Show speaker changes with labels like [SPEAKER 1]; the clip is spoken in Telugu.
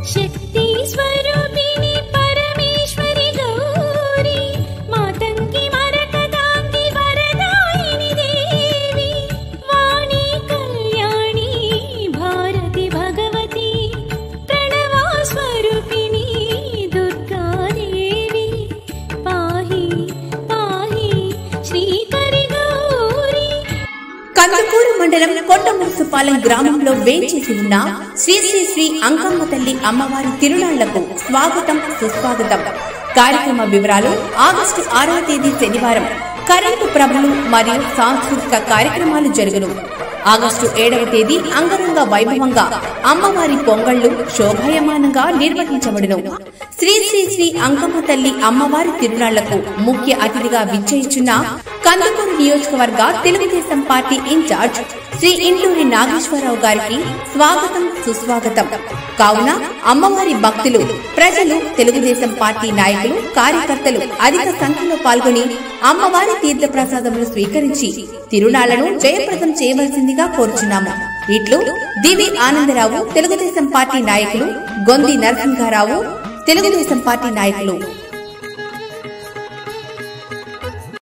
[SPEAKER 1] శక్తి స్వరూపిణి పరమేశ్వరి గౌరి మాతంగి మరకదాంగి వరదాయిని దేవి వాణి కళ్యాణి భారతి భగవతి ప్రణవా స్వరూపిణి దుర్గాదేవి పాహి పాహి శ్రీకరి గౌరి
[SPEAKER 2] కందుకూరు మండలం కొండమురుసుపాలెం గ్రామంలో వేంచేసి ఉన్న శ్రీ శ్రీ శ్రీ అంకమ్మ తల్లి అమ్మవారి తిరునాళ్లకు స్వాగతం సుస్వాగతం కార్యక్రమ వివరాలు ఆగస్టు ఆరవ తేదీ శనివారం కరెంటు ప్రభలు మరియు సాంస్కృతిక కార్యక్రమాలు జరుగును ఆగస్టు ఏడవ తేదీ అంగరంగ వైభవంగా అమ్మవారి పొంగళ్లు శోభాయమానంగా నిర్వహించబడును శ్రీ శ్రీ శ్రీ అంకమ్మ తల్లి అమ్మవారి తిరునాళ్లకు ముఖ్య అతిథిగా విచ్చేయిచున్న కందుకూరు నియోజకవర్గ తెలుగుదేశం పార్టీ ఇన్ఛార్జ్ శ్రీ ఇంటూరి నాగేశ్వరరావు గారికి స్వాగతం సుస్వాగతం కావున అమ్మవారి భక్తులు ప్రజలు తెలుగుదేశం పార్టీ నాయకులు కార్యకర్తలు అధిక సంఖ్యలో పాల్గొని అమ్మవారి తీర్థ ప్రసాదములు స్వీకరించి తిరునాళ్లను జయప్రదం చేయవలసిందిగా కోరుచున్నాము ఇట్లు దివి ఆనందరావు తెలుగుదేశం పార్టీ నాయకులు గొంది నరసింహారావు తెలుగుదేశం పార్టీ నాయకులు